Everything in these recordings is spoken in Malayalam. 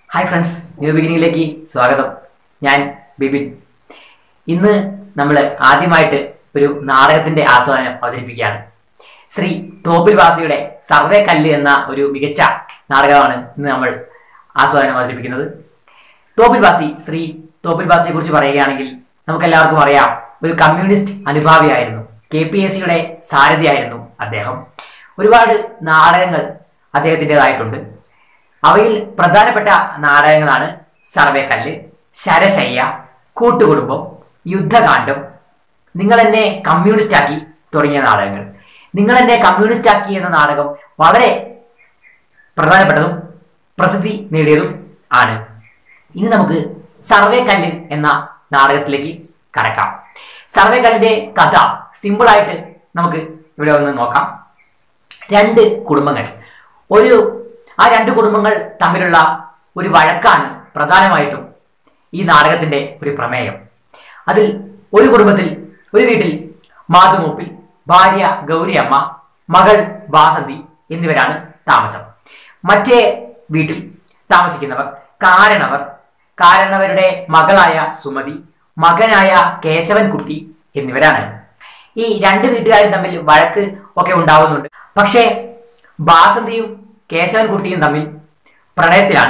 ഹായ് ഫ്രണ്ട്സ് ന്യൂ ബിഗിനിങ്ങിലേക്ക് സ്വാഗതം ഞാൻ ബിബിൻ ഇന്ന് നമ്മൾ ആദ്യമായിട്ട് ഒരു നാടകത്തിന്റെ ആസ്വാദനം അവതരിപ്പിക്കുകയാണ് ശ്രീ തോപ്പിൽ വാസിയുടെ സർവേ കല്ല് എന്ന ഒരു മികച്ച നാടകമാണ് ഇന്ന് നമ്മൾ ആസ്വാദനം അവതരിപ്പിക്കുന്നത് തോപ്പിൽ ബാസി ശ്രീ തോപ്പിൽ ബാസിയെ കുറിച്ച് പറയുകയാണെങ്കിൽ നമുക്കെല്ലാവർക്കും അറിയാം ഒരു കമ്മ്യൂണിസ്റ്റ് അനുഭാവിയായിരുന്നു കെ പി എസ് സിയുടെ സാരഥിയായിരുന്നു അദ്ദേഹം ഒരുപാട് നാടകങ്ങൾ അദ്ദേഹത്തിൻ്റെതായിട്ടുണ്ട് അവയിൽ പ്രധാനപ്പെട്ട നാടകങ്ങളാണ് സർവേക്കല്ല് ശരശയ്യ കൂട്ടുകുടുംബം യുദ്ധകാന്ഡം നിങ്ങൾ എന്നെ കമ്മ്യൂണിസ്റ്റ് ആക്കി തുടങ്ങിയ നാടകങ്ങൾ നിങ്ങൾ എന്നെ കമ്മ്യൂണിസ്റ്റ് ആക്കി എന്ന നാടകം വളരെ പ്രധാനപ്പെട്ടതും പ്രസിദ്ധി നേടിയതും ആണ് ഇനി നമുക്ക് സർവേ കല്ല് എന്ന നാടകത്തിലേക്ക് കടക്കാം സർവേ കല്ലിന്റെ കഥ സിമ്പിൾ ആയിട്ട് നമുക്ക് ഇവിടെ ഒന്ന് നോക്കാം രണ്ട് കുടുംബങ്ങൾ ഒരു ആ രണ്ട് കുടുംബങ്ങൾ തമ്മിലുള്ള ഒരു വഴക്കാണ് പ്രധാനമായിട്ടും ഈ നാടകത്തിന്റെ ഒരു പ്രമേയം അതിൽ ഒരു കുടുംബത്തിൽ ഒരു വീട്ടിൽ മാതുമൂപ്പിൽ ഭാര്യ ഗൗരിയമ്മ മകൾ വാസന്തി എന്നിവരാണ് താമസം മറ്റേ വീട്ടിൽ താമസിക്കുന്നവർ കാരണവർ കാരണവരുടെ മകളായ സുമതി മകനായ കേശവൻകുട്ടി എന്നിവരാണ് ഈ രണ്ട് വീട്ടുകാരും തമ്മിൽ വഴക്ക് ഒക്കെ ഉണ്ടാവുന്നുണ്ട് പക്ഷേ ബാസന്തിയും കേശവൻകുട്ടിയും തമ്മിൽ പ്രണയത്തിലാണ്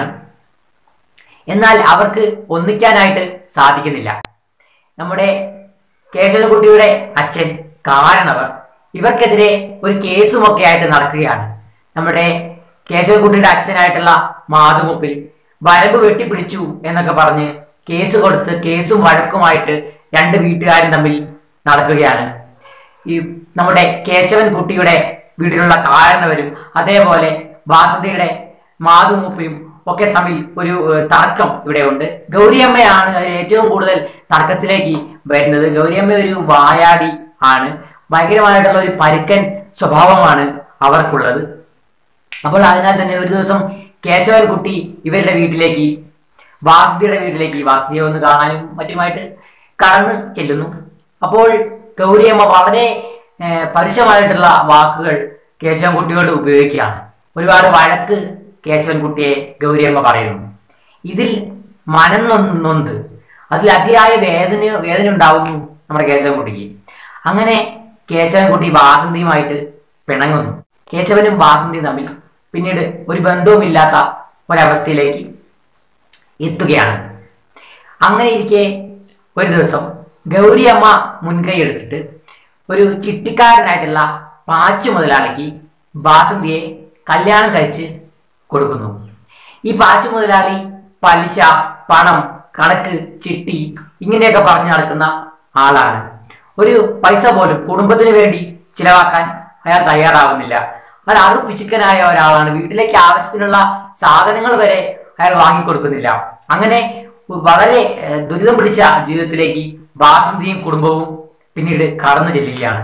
എന്നാൽ അവർക്ക് ഒന്നിക്കാനായിട്ട് സാധിക്കുന്നില്ല നമ്മുടെ കേശവൻകുട്ടിയുടെ അച്ഛൻ കാരണവർ ഇവർക്കെതിരെ ഒരു കേസുമൊക്കെ ആയിട്ട് നടക്കുകയാണ് നമ്മുടെ കേശവൻകുട്ടിയുടെ അച്ഛനായിട്ടുള്ള മാതുമുപ്പിൽ വരമ്പ് വെട്ടിപ്പിടിച്ചു എന്നൊക്കെ പറഞ്ഞ് കേസ് കൊടുത്ത് കേസും വഴക്കുമായിട്ട് രണ്ട് വീട്ടുകാരും തമ്മിൽ നടക്കുകയാണ് ഈ നമ്മുടെ കേശവൻ കുട്ടിയുടെ വീട്ടിലുള്ള കാരണവരും അതേപോലെ വാസന്തിയുടെ മാതുമൂപ്പയും ഒക്കെ തമ്മിൽ ഒരു ഏഹ്, തർക്കം ഇവിടെ ഉണ്ട് ഗൗരിയമ്മയാണ് അതിൽ ഏറ്റവും കൂടുതൽ തർക്കത്തിലേക്ക് വരുന്നത് ഗൗരിയമ്മ ഒരു വായാടി ആണ് ഭയങ്കരമായിട്ടുള്ള ഒരു പരുക്കൻ സ്വഭാവമാണ് അവർക്കുള്ളത് അപ്പോൾ അതിനാൽ തന്നെ ഒരു ദിവസം കേശവൻ കുട്ടി ഇവരുടെ വീട്ടിലേക്ക് വാസുദിയുടെ വീട്ടിലേക്ക് വാസുദിയെ ഒന്ന് കാണാനും മറ്റുമായിട്ട് കടന്ന് ചെല്ലുന്നു അപ്പോൾ ഗൗരിയമ്മ വളരെ ഏർ, പരുഷമായിട്ടുള്ള വാക്കുകൾ കേശവൻകുട്ടിയോട് ഉപയോഗിക്കുകയാണ് ഒരുപാട് വഴക്ക് കേശവൻകുട്ടിയെ ഗൗരിയമ്മ പറയുന്നു ഇതിൽ മനം നൊ- നൊന്ത് അതിൽ അതിയായ വേദന വേദന ഉണ്ടാവുന്നു നമ്മുടെ കേശവൻകുട്ടിക്ക് അങ്ങനെ കേശവൻകുട്ടി വാസന്തിയുമായിട്ട് പിണങ്ങുന്നു കേശവനും വാസന്തിയും തമ്മിൽ പിന്നീട് ഒരു ബന്ധവുമില്ലാത്ത ഒരവസ്ഥയിലേക്ക് എത്തുകയാണ് അങ്ങനെ ഇരിക്കെ ഒരു ദിവസം ഗൗരിയമ്മ മുൻകൈ എടുത്തിട്ട് ഒരു ചിട്ടിക്കാരനായിട്ടുള്ള പാച്ചു മുതലാളിക്ക് വാസന്തിയെ കല്യാണം കഴിച്ച് കൊടുക്കുന്നു ഈ പാച്ചു മുതലാളി പലിശ പണം കണക്ക് ചിട്ടി ഇങ്ങനെയൊക്കെ പറഞ്ഞു നടക്കുന്ന ആളാണ് ഒരു പൈസ പോലും കുടുംബത്തിന് വേണ്ടി ചിലവാക്കാൻ അയാൾ തയ്യാറാവുന്നില്ല അയാൾ അറു പിശുക്കനായ ഒരാളാണ് വീട്ടിലേക്ക് ആവശ്യത്തിനുള്ള സാധനങ്ങൾ വരെ അയാൾ വാങ്ങിക്കൊടുക്കുന്നില്ല അങ്ങനെ വളരെ ഏഹ്, ദുരിതം പിടിച്ച ജീവിതത്തിലേക്ക് വാസന്തിയും കുടുംബവും പിന്നീട് കടന്നു ചെല്ലുകയാണ്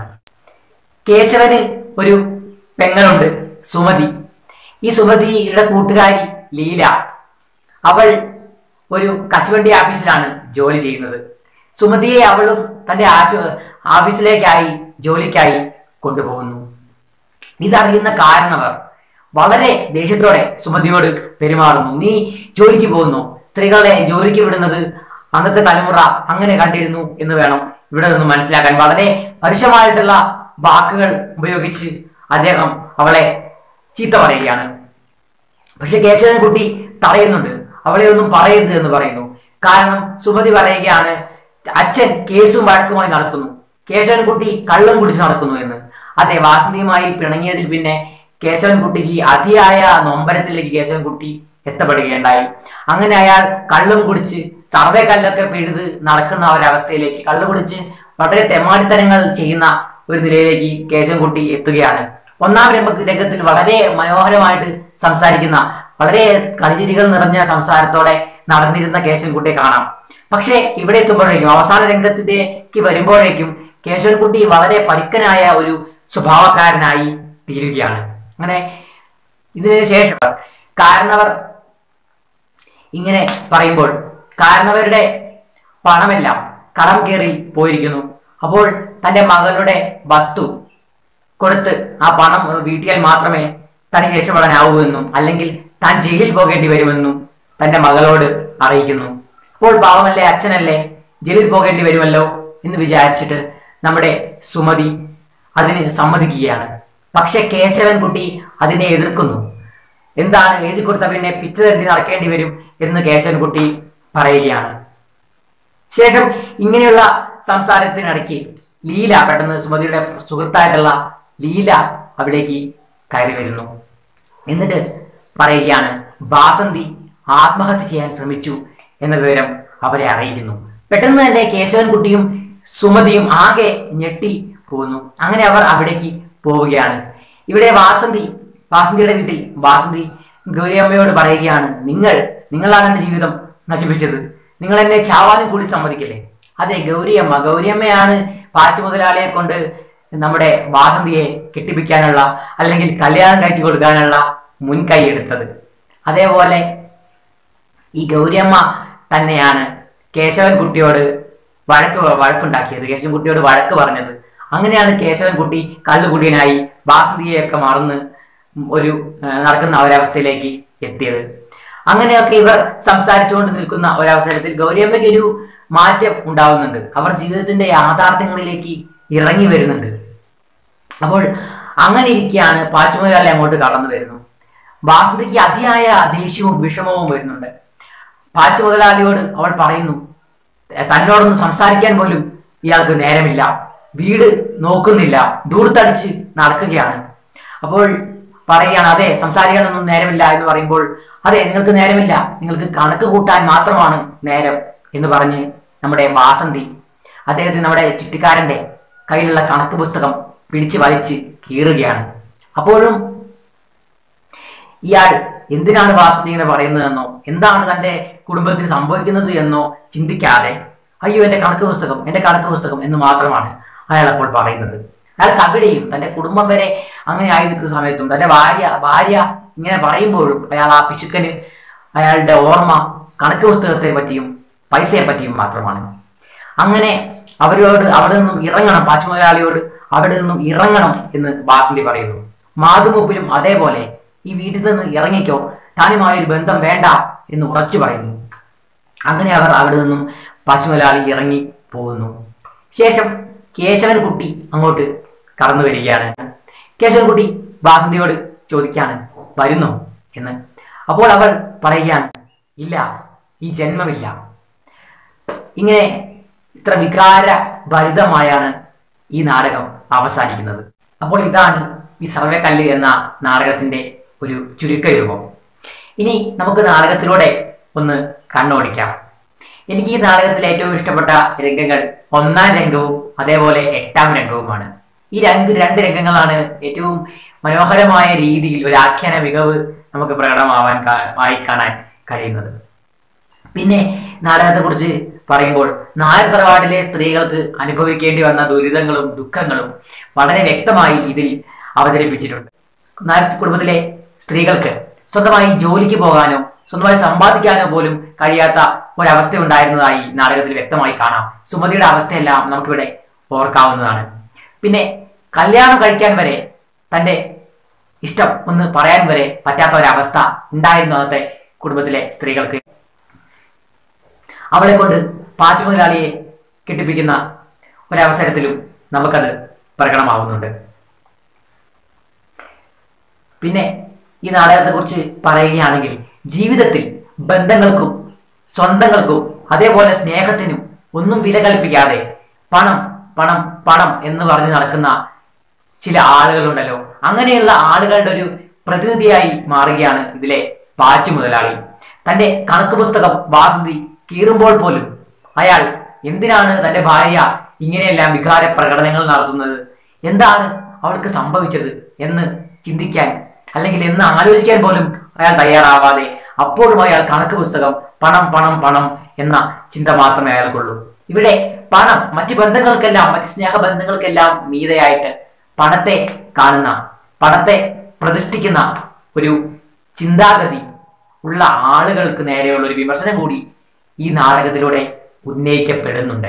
കേശവന് ഒരു പെങ്ങളുണ്ട് സുമതി ഈ സുമതിയുടെ കൂട്ടുകാരി ലീല അവൾ ഒരു കശുവണ്ടി ഓഫീസിലാണ് ജോലി ചെയ്യുന്നത് സുമതിയെ അവളും തന്റെ ആശു ഓഫീസിലേക്കായി ജോലിക്കായി കൊണ്ടുപോകുന്നു ഇതറിയുന്ന കാരണവർ വളരെ ദേഷ്യത്തോടെ സുമതിയോട് പെരുമാറുന്നു നീ ജോലിക്ക് പോകുന്നു സ്ത്രീകളെ ജോലിക്ക് വിടുന്നത് അന്നത്തെ തലമുറ അങ്ങനെ കണ്ടിരുന്നു എന്ന് വേണം ഇവിടെ നിന്ന് മനസ്സിലാക്കാൻ വളരെ പരുഷമായിട്ടുള്ള വാക്കുകൾ ഉപയോഗിച്ച് അദ്ദേഹം അവളെ ചീത്ത പറയുകയാണ് പക്ഷെ കേശവൻകുട്ടി തടയുന്നുണ്ട് അവളെ ഒന്നും പറയരുത് എന്ന് പറയുന്നു കാരണം സുമതി പറയുകയാണ് അച്ഛൻ കേസും വഴക്കുമായി നടക്കുന്നു കേശവൻകുട്ടി കള്ളം കുടിച്ച് നടക്കുന്നു എന്ന് അതെ വാസന്തിയുമായി പിണങ്ങിയതിൽ പിന്നെ കേശവൻകുട്ടിക്ക് അതിയായ നൊമ്പരത്തിലേക്ക് കേശവൻകുട്ടി എത്തപ്പെടുകയുണ്ടായി അങ്ങനെ അയാൾ കള്ളും കുടിച്ച് സർവേ കല്ലൊക്കെ പിഴുത് നടക്കുന്ന ഒരവസ്ഥയിലേക്ക് കള്ളു കുടിച്ച് വളരെ തെമ്മാടിത്തരങ്ങൾ ചെയ്യുന്ന ഒരു നിലയിലേക്ക് കേശവൻകുട്ടി എത്തുകയാണ് ഒന്നാം രംഗ രംഗത്തിൽ വളരെ മനോഹരമായിട്ട് സംസാരിക്കുന്ന വളരെ കളിചിരികൾ നിറഞ്ഞ സംസാരത്തോടെ നടന്നിരുന്ന കേശവൻകുട്ടിയെ കാണാം പക്ഷേ ഇവിടെ എത്തുമ്പോഴേക്കും അവസാന രംഗത്തിലേക്ക് വരുമ്പോഴേക്കും കേശവൻകുട്ടി വളരെ പരുക്കനായ ഒരു സ്വഭാവക്കാരനായി തീരുകയാണ് അങ്ങനെ ഇതിനു ശേഷം കാരണവർ ഇങ്ങനെ പറയുമ്പോൾ കാരണവരുടെ പണമെല്ലാം കടം കയറി പോയിരിക്കുന്നു അപ്പോൾ തന്റെ മകളുടെ വസ്തു കൊടുത്ത് ആ പണം ഏഹ്, വീട്ടിയാൽ മാത്രമേ തനിക്ക് രക്ഷപ്പെടാനാവൂ എന്നും അല്ലെങ്കിൽ താൻ ജയിലിൽ പോകേണ്ടി വരുമെന്നും തന്റെ മകളോട് അറിയിക്കുന്നു അപ്പോൾ പാവമല്ലേ അച്ഛനല്ലേ ജയിലിൽ പോകേണ്ടി വരുമല്ലോ എന്ന് വിചാരിച്ചിട്ട് നമ്മുടെ സുമതി അതിന് സമ്മതിക്കുകയാണ് പക്ഷെ കേശവൻ കുട്ടി അതിനെ എതിർക്കുന്നു എന്താണ് എഴുതി കൊടുത്ത പിന്നെ പിച്ച തണ്ടി നടക്കേണ്ടി വരും എന്ന് കേശവൻകുട്ടി പറയുകയാണ് ശേഷം ഇങ്ങനെയുള്ള സംസാരത്തിനിടയ്ക്ക് ലീല പെട്ടെന്ന് സുമതിയുടെ സുഹൃത്തായിട്ടുള്ള ലീല അവിടേക്ക് കയറി വരുന്നു എന്നിട്ട് പറയുകയാണ് ബാസന്തി ആത്മഹത്യ ചെയ്യാൻ ശ്രമിച്ചു എന്ന വിവരം അവരെ അറിയിക്കുന്നു പെട്ടെന്ന് തന്നെ കേശവൻകുട്ടിയും സുമതിയും ആകെ ഞെട്ടി പോകുന്നു അങ്ങനെ അവർ അവിടേക്ക് പോവുകയാണ് ഇവിടെ വാസന്തി വാസന്തിയുടെ വീട്ടിൽ വാസന്തി ഗൗരിയമ്മയോട് പറയുകയാണ് നിങ്ങൾ നിങ്ങളാണ് എന്റെ ജീവിതം നശിപ്പിച്ചത് നിങ്ങൾ എന്നെ ചാവാനും കൂടി സമ്മതിക്കില്ലേ അതെ ഗൗരിയമ്മ ഗൗരിയമ്മയാണ് പാച്ചു മുതലാളിയെ കൊണ്ട് നമ്മുടെ വാസന്തിയെ കെട്ടിപ്പിക്കാനുള്ള അല്ലെങ്കിൽ കല്യാണം കഴിച്ചു കൊടുക്കാനുള്ള മുൻകൈ എടുത്തത് അതേപോലെ ഈ ഗൗരിയമ്മ തന്നെയാണ് കേശവൻ കുട്ടിയോട് വഴക്ക് വഴക്കുണ്ടാക്കിയത് കേശവൻ കുട്ടിയോട് വഴക്ക് പറഞ്ഞത് അങ്ങനെയാണ് കേശവൻ കുട്ടി കള്ളുകുടിയനായി വാസന്തിയെയൊക്കെ മറന്ന് ഒരു ആ, നടക്കുന്ന ഒരവസ്ഥയിലേക്ക് എത്തിയത് അങ്ങനെയൊക്കെ ഇവർ സംസാരിച്ചുകൊണ്ട് നിൽക്കുന്ന ഒരവസരത്തിൽ ഗൗരിയമ്മയ്ക്ക് ഒരു മാറ്റം ഉണ്ടാവുന്നുണ്ട് അവർ ജീവിതത്തിന്റെ യാഥാർത്ഥ്യങ്ങളിലേക്ക് ഇറങ്ങി വരുന്നുണ്ട് അപ്പോൾ അങ്ങനെ ഇരിക്കെയാണ് പാച്ചുമുതലാളി അങ്ങോട്ട് കടന്നു വരുന്നു വാസന്തിക്ക് അതിയായ ദേഷ്യവും വിഷമവും വരുന്നുണ്ട് പാച്ചു മുതലാളിയോട് അവൾ പറയുന്നു തന്നോടൊന്ന് സംസാരിക്കാൻ പോലും ഇയാൾക്ക് നേരമില്ല വീട് നോക്കുന്നില്ല ദൂർത്തടിച്ച് നടക്കുകയാണ് അപ്പോൾ പറയുകയാണ് അതെ സംസാരിക്കാനൊന്നും നേരമില്ല എന്ന് പറയുമ്പോൾ അതെ നിങ്ങൾക്ക് നേരമില്ല നിങ്ങൾക്ക് കണക്ക് കൂട്ടാൻ മാത്രമാണ് നേരം എന്ന് പറഞ്ഞ് നമ്മുടെ വാസന്തി അദ്ദേഹത്തിന് നമ്മുടെ ചുറ്റിക്കാരന്റെ കയ്യിലുള്ള കണക്ക് പുസ്തകം പിടിച്ച് വലിച്ച് കീറുകയാണ് അപ്പോഴും ഇയാൾ എന്തിനാണ് വാസന്തി ഇങ്ങനെ പറയുന്നതെന്നോ എന്താണ് തന്റെ കുടുംബത്തിൽ സംഭവിക്കുന്നത് എന്നോ ചിന്തിക്കാതെ അയ്യോ എന്റെ കണക്ക് പുസ്തകം എന്റെ കണക്ക് പുസ്തകം എന്ന് മാത്രമാണ് അയാൾ അപ്പോൾ പറയുന്നത് അയാൾക്ക് അവിടെയും തന്റെ കുടുംബം വരെ അങ്ങനെ ആയി നിൽക്കുന്ന സമയത്തും തന്റെ ഭാര്യ ഭാര്യ ഇങ്ങനെ പറയുമ്പോഴും അയാൾ ആ പിശുക്കന് അയാളുടെ ഓർമ്മ കണക്ക് പുസ്തകത്തെ പറ്റിയും പൈസയെ പറ്റിയും മാത്രമാണ് അങ്ങനെ അവരോട് അവിടെ നിന്നും ഇറങ്ങണം പാച്ചുമുതലാളിയോട് അവിടെ നിന്നും ഇറങ്ങണം എന്ന് ബാസന്തി പറയുന്നു മാതുമുപ്പിലും അതേപോലെ ഈ വീട്ടിൽ നിന്ന് ഇറങ്ങിക്കോ താനുമായൊരു ബന്ധം വേണ്ട എന്ന് ഉറച്ചു പറയുന്നു അങ്ങനെ അവർ അവിടെ നിന്നും പാച്ചുമുതലാളി ഇറങ്ങി പോകുന്നു ശേഷം കേശവൻ കുട്ടി അങ്ങോട്ട് കടന്നു വരികയാണ് കേശവൻ കുട്ടി ബാസന്തിയോട് ചോദിക്കാണ് വരുന്നോ എന്ന് അപ്പോൾ അവൾ പറയുകയാണ് ഇല്ല ഈ ജന്മമില്ല ഇങ്ങനെ ഇത്ര വികാര ഭരിതമായാണ് ഈ നാടകം അവസാനിക്കുന്നത് അപ്പോൾ ഇതാണ് ഈ സർവേക്കല്ല് എന്ന നാടകത്തിന്റെ ഒരു ചുരുക്ക രൂപം ഇനി നമുക്ക് നാടകത്തിലൂടെ ഒന്ന് കണ്ണോടിക്കാം എനിക്ക് ഈ നാടകത്തിലെ ഏറ്റവും ഇഷ്ടപ്പെട്ട രംഗങ്ങൾ ഒന്നാം രംഗവും അതേപോലെ എട്ടാം രംഗവുമാണ് ഈ രണ്ട് രണ്ട് രംഗങ്ങളാണ് ഏറ്റവും മനോഹരമായ രീതിയിൽ ഒരു ആഖ്യാന മികവ് നമുക്ക് പ്രകടമാവാൻ കാ- ആയി കാണാൻ കഴിയുന്നത് പിന്നെ നാടകത്തെക്കുറിച്ച് പറയുമ്പോൾ നായർ തറവാട്ടിലെ സ്ത്രീകൾക്ക് അനുഭവിക്കേണ്ടി വന്ന ദുരിതങ്ങളും ദുഃഖങ്ങളും വളരെ വ്യക്തമായി ഇതിൽ അവതരിപ്പിച്ചിട്ടുണ്ട് നായർ കുടുംബത്തിലെ സ്ത്രീകൾക്ക് സ്വന്തമായി ജോലിക്ക് പോകാനോ സ്വന്തമായി സമ്പാദിക്കാനോ പോലും കഴിയാത്ത ഒരവസ്ഥ ഉണ്ടായിരുന്നതായി നാടകത്തിൽ വ്യക്തമായി കാണാം സുമതിയുടെ അവസ്ഥയെല്ലാം നമുക്കിവിടെ ഓർക്കാവുന്നതാണ് പിന്നെ കല്യാണം കഴിക്കാൻ വരെ തന്റെ ഇഷ്ടം ഒന്ന് പറയാൻ വരെ പറ്റാത്ത ഒരവസ്ഥ ഉണ്ടായിരുന്നു അന്നത്തെ കുടുംബത്തിലെ സ്ത്രീകൾക്ക് അവളെ കൊണ്ട് പാച്ചു മുതലാളിയെ കെട്ടിപ്പിക്കുന്ന ഒരവസരത്തിലും നമുക്കത് പ്രകടമാവുന്നുണ്ട് പിന്നെ ഈ നാടകത്തെക്കുറിച്ച് പറയുകയാണെങ്കിൽ ജീവിതത്തിൽ ബന്ധങ്ങൾക്കും സ്വന്തങ്ങൾക്കും അതേപോലെ സ്നേഹത്തിനും ഒന്നും വില കൽപ്പിക്കാതെ പണം പണം പണം എന്ന് പറഞ്ഞ് നടക്കുന്ന ചില ആളുകളുണ്ടല്ലോ അങ്ങനെയുള്ള ആളുകളുടെ ഒരു പ്രതിനിധിയായി മാറുകയാണ് ഇതിലെ പാച്ചു മുതലാളി തന്റെ കണക്ക് പുസ്തകം വാസന്തി കീറുമ്പോൾ പോലും അയാൾ എന്തിനാണ് തന്റെ ഭാര്യ ഇങ്ങനെയെല്ലാം വികാര പ്രകടനങ്ങൾ നടത്തുന്നത് എന്താണ് അവൾക്ക് സംഭവിച്ചത് എന്ന് ചിന്തിക്കാൻ അല്ലെങ്കിൽ എന്ന് ആലോചിക്കാൻ പോലും അയാൾ തയ്യാറാവാതെ അപ്പോഴും അയാൾ കണക്ക് പുസ്തകം പണം പണം പണം എന്ന ചിന്ത മാത്രമേ അയാൾക്കുള്ളൂ ഇവിടെ പണം മറ്റ് ബന്ധങ്ങൾക്കെല്ലാം മറ്റ് സ്നേഹബന്ധങ്ങൾക്കെല്ലാം മീതയായിട്ട് പണത്തെ കാണുന്ന പണത്തെ പ്രതിഷ്ഠിക്കുന്ന ഒരു ചിന്താഗതി ഉള്ള ആളുകൾക്ക് നേരെയുള്ള ഒരു വിമർശനം കൂടി ഈ നാടകത്തിലൂടെ ഉന്നയിക്കപ്പെടുന്നുണ്ട്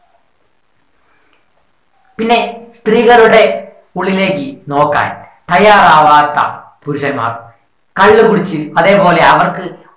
പിന്നെ സ്ത്രീകളുടെ ഉള്ളിലേക്ക് നോക്കാൻ തയ്യാറാവാത്ത പുരുഷന്മാർ കള്ളു കുടിച്ച് അതേപോലെ അവർക്ക്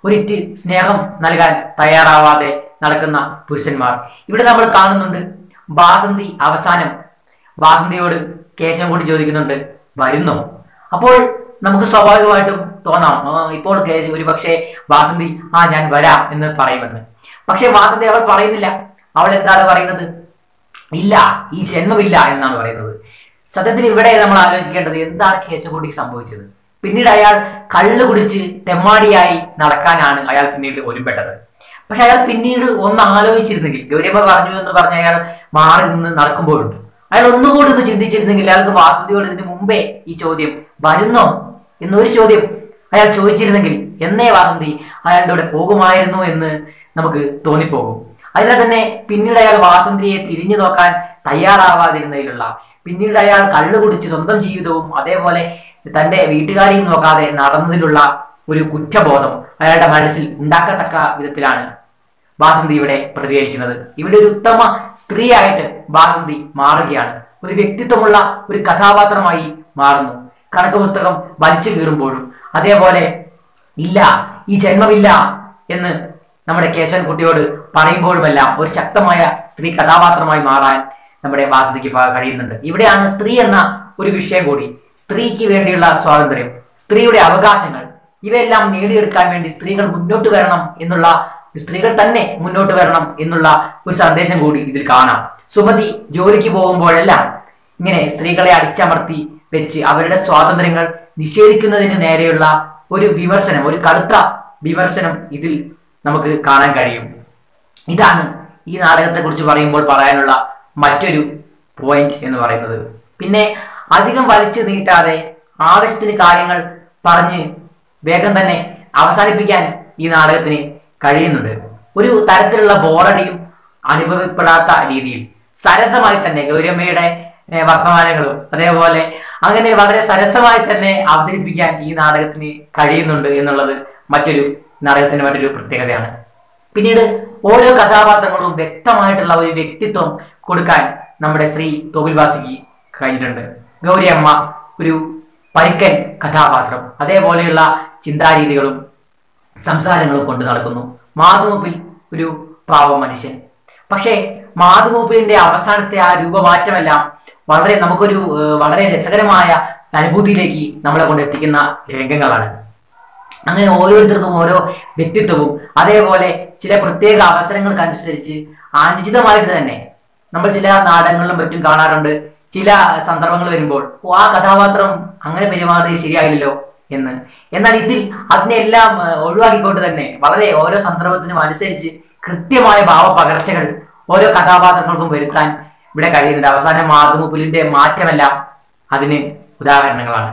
ഒരിറ്റ് സ്നേഹം നൽകാൻ തയ്യാറാവാതെ നടക്കുന്ന പുരുഷന്മാർ ഇവിടെ നമ്മൾ കാണുന്നുണ്ട് ബാസന്തി അവസാനം ബാസന്തിയോട് കേശവൻ കൂടി ചോദിക്കുന്നുണ്ട് വരുന്നോ അപ്പോൾ നമുക്ക് സ്വാഭാവികമായിട്ടും തോന്നാം ആ, ഇപ്പോൾ കേ- ഒരു പക്ഷേ വാസന്തി ആ ഞാൻ വരാം എന്ന് പറയുമെന്ന് പക്ഷെ വാസന്തി അവൾ പറയുന്നില്ല അവൾ എന്താണ് പറയുന്നത് ഇല്ല ഈ ജന്മമില്ല എന്നാണ് പറയുന്നത് സത്യത്തിൽ ഇവിടെ നമ്മൾ ആലോചിക്കേണ്ടത് എന്താണ് കേശവകുട്ടിക്ക് സംഭവിച്ചത് പിന്നീട് അയാൾ കള്ള് കുടിച്ച് തെമ്മാടിയായി നടക്കാനാണ് അയാൾ പിന്നീട് ഒരുമ്പെട്ടത് പക്ഷെ അയാൾ പിന്നീട് ഒന്ന് ആലോചിച്ചിരുന്നെങ്കിൽ ഗൗരിയമ്മ പറഞ്ഞു എന്ന് പറഞ്ഞ അയാൾ മാറി നിന്ന് നടക്കുമ്പോഴുണ്ട് അയാൾ ഒന്നുകൂടി ഒന്ന് ചിന്തിച്ചിരുന്നെങ്കിൽ അയാൾക്ക് വാസന്തിയോട് ഇതിന് മുമ്പേ ഈ ചോദ്യം വരുന്നോ എന്നൊരു ചോദ്യം അയാൾ ചോദിച്ചിരുന്നെങ്കിൽ എന്നേ വാസന്തി അയാളുടെ കൂടെ പോകുമായിരുന്നു എന്ന് നമുക്ക് തോന്നിപ്പോകും അതിനാൽ തന്നെ പിന്നീട് അയാൾ വാസന്തിയെ തിരിഞ്ഞു നോക്കാൻ തയ്യാറാവാതിരുന്നതിലുള്ള പിന്നീട് അയാൾ കള്ളു കുടിച്ച് സ്വന്തം ജീവിതവും അതേപോലെ തന്റെ വീട്ടുകാരെയും നോക്കാതെ നടന്നതിലുള്ള ഒരു കുറ്റബോധം അയാളുടെ മനസ്സിൽ ഉണ്ടാക്കത്തക്ക വിധത്തിലാണ് വാസന്തി ഇവിടെ പ്രതികരിക്കുന്നത് ഇവിടെ ഒരു ഉത്തമ സ്ത്രീയായിട്ട് വാസന്തി മാറുകയാണ് ഒരു വ്യക്തിത്വമുള്ള ഒരു കഥാപാത്രമായി മാറുന്നു കണക്ക് പുസ്തകം വലിച്ചു കീറുമ്പോഴും അതേപോലെ ഇല്ല ഈ ജന്മമില്ല എന്ന് നമ്മുടെ കേശവൻ കുട്ടിയോട് പറയുമ്പോഴുമെല്ലാം ഒരു ശക്തമായ സ്ത്രീ കഥാപാത്രമായി മാറാൻ നമ്മുടെ വാസന്തിക്ക് പ- കഴിയുന്നുണ്ട് ഇവിടെയാണ് സ്ത്രീ എന്ന ഒരു വിഷയം കൂടി സ്ത്രീക്ക് വേണ്ടിയുള്ള സ്വാതന്ത്ര്യം സ്ത്രീയുടെ അവകാശങ്ങൾ ഇവയെല്ലാം നേടിയെടുക്കാൻ വേണ്ടി സ്ത്രീകൾ മുന്നോട്ട് വരണം എന്നുള്ള സ്ത്രീകൾ തന്നെ മുന്നോട്ട് വരണം എന്നുള്ള ഒരു സന്ദേശം കൂടി ഇതിൽ കാണാം സുമതി ജോലിക്ക് പോകുമ്പോഴെല്ലാം ഇങ്ങനെ സ്ത്രീകളെ അടിച്ചമർത്തി വെച്ച് അവരുടെ സ്വാതന്ത്ര്യങ്ങൾ നിഷേധിക്കുന്നതിന് നേരെയുള്ള ഒരു വിമർശനം ഒരു കടുത്ത വിമർശനം ഇതിൽ നമുക്ക് കാണാൻ കഴിയും ഇതാണ് ഈ നാടകത്തെ കുറിച്ച് പറയുമ്പോൾ പറയാനുള്ള മറ്റൊരു പോയിന്റ് എന്ന് പറയുന്നത് പിന്നെ അധികം വലിച്ചു നീട്ടാതെ ആവശ്യത്തിന് കാര്യങ്ങൾ പറഞ്ഞ് വേഗം തന്നെ അവസാനിപ്പിക്കാൻ ഈ നാടകത്തിന് കഴിയുന്നുണ്ട് ഒരു തരത്തിലുള്ള ബോറടിയും അനുഭവപ്പെടാത്ത രീതിയിൽ സരസമായി തന്നെ ഗൗരമ്മയുടെ ഏഹ്, വർത്തമാനങ്ങളും അതേപോലെ അങ്ങനെ വളരെ സരസമായി തന്നെ അവതരിപ്പിക്കാൻ ഈ നാടകത്തിന് കഴിയുന്നുണ്ട് എന്നുള്ളത് മറ്റൊരു നാടകത്തിന്റെ മറ്റൊരു പ്രത്യേകതയാണ് പിന്നീട് ഓരോ കഥാപാത്രങ്ങളും വ്യക്തമായിട്ടുള്ള ഒരു വ്യക്തിത്വം കൊടുക്കാൻ നമ്മുടെ ശ്രീ തോപിൽ വാസിക്ക് കഴിഞ്ഞിട്ടുണ്ട് ഗൗരിയമ്മ ഒരു പരിക്കൻ കഥാപാത്രം അതേപോലെയുള്ള ചിന്താരീതികളും സംസാരങ്ങളും കൊണ്ട് നടക്കുന്നു മാധുമൂപ്പിൽ ഒരു പാവം മനുഷ്യൻ പക്ഷേ മാധുമൂപ്പിലിന്റെ അവസാനത്തെ ആ രൂപമാറ്റമെല്ലാം വളരെ നമുക്കൊരു ഏഹ്, വളരെ രസകരമായ അനുഭൂതിയിലേക്ക് നമ്മളെ കൊണ്ട് എത്തിക്കുന്ന രംഗങ്ങളാണ് അങ്ങനെ ഓരോരുത്തർക്കും ഓരോ വ്യക്തിത്വവും അതേപോലെ ചില പ്രത്യേക അവസരങ്ങൾക്കനുസരിച്ച് അനുചിതമായിട്ട് തന്നെ നമ്മൾ ചില നാടകങ്ങളിലും മറ്റും കാണാറുണ്ട് ചില സന്ദർഭങ്ങൾ വരുമ്പോൾ ഓ ആ കഥാപാത്രം അങ്ങനെ പെരുമാറുന്നത് ശരിയായില്ലല്ലോ എന്ന് എന്നാൽ ഇതിൽ അതിനെല്ലാം ഏഹ്, ഒഴിവാക്കിക്കൊണ്ട് തന്നെ വളരെ ഓരോ സന്ദർഭത്തിനും അനുസരിച്ച് കൃത്യമായ ഭാവപകർച്ചകൾ ഓരോ കഥാപാത്രങ്ങൾക്കും വരുത്താൻ ഇവിടെ കഴിയുന്നുണ്ട് അവസാനം മാതൃമുപ്പിലിന്റെ മാറ്റമെല്ലാം അതിന് ഉദാഹരണങ്ങളാണ്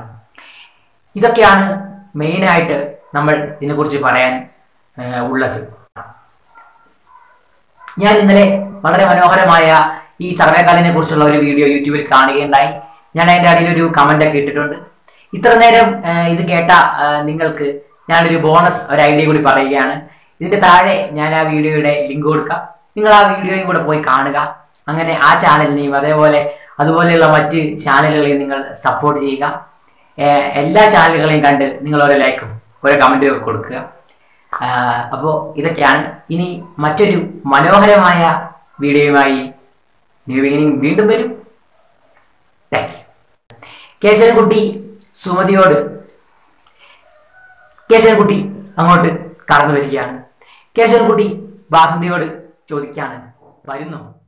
ഇതൊക്കെയാണ് മെയിനായിട്ട് നമ്മൾ ഇതിനെക്കുറിച്ച് പറയാൻ ഏഹ്, ഉള്ളത് ഞാൻ ഇന്നലെ വളരെ മനോഹരമായ ഈ സർവേക്കാലിനെ കുറിച്ചുള്ള ഒരു വീഡിയോ യൂട്യൂബിൽ കാണുകയുണ്ടായി ഞാൻ അതിൻ്റെ അടിയിൽ ഒരു കമന്റ് ഒക്കെ ഇട്ടിട്ടുണ്ട് ഇത്ര നേരം ഏഹ്, ഇത് കേട്ട ഏഹ്, നിങ്ങൾക്ക് ഞാനൊരു ബോണസ് ഒരു ഐഡിയ കൂടി പറയുകയാണ് ഇതിന്റെ താഴെ ഞാൻ ആ വീഡിയോയുടെ ലിങ്ക് കൊടുക്കാം നിങ്ങൾ ആ വീഡിയോയും കൂടെ പോയി കാണുക അങ്ങനെ ആ ചാനലിനെയും അതേപോലെ അതുപോലെയുള്ള മറ്റ് ചാനലുകളെയും നിങ്ങൾ സപ്പോർട്ട് ചെയ്യുക ഏഹ്, എല്ലാ ചാനലുകളെയും കണ്ട് നിങ്ങൾ ഓരോ ലൈക്കും ഓരോ കമന്റും ഒക്കെ കൊടുക്കുക അപ്പോൾ ഇതൊക്കെയാണ് ഇനി മറ്റൊരു മനോഹരമായ വീഡിയോയുമായി ന്യൂ ബിഗിനിങ് വീണ്ടും വരും താങ്ക് യു കേശവൻകുട്ടി സുമതിയോട് കേശവൻകുട്ടി അങ്ങോട്ട് കടന്നു വരികയാണ് കേശവൻകുട്ടി വാസന്തിയോട് ചോദിക്കാണ് വരുന്നു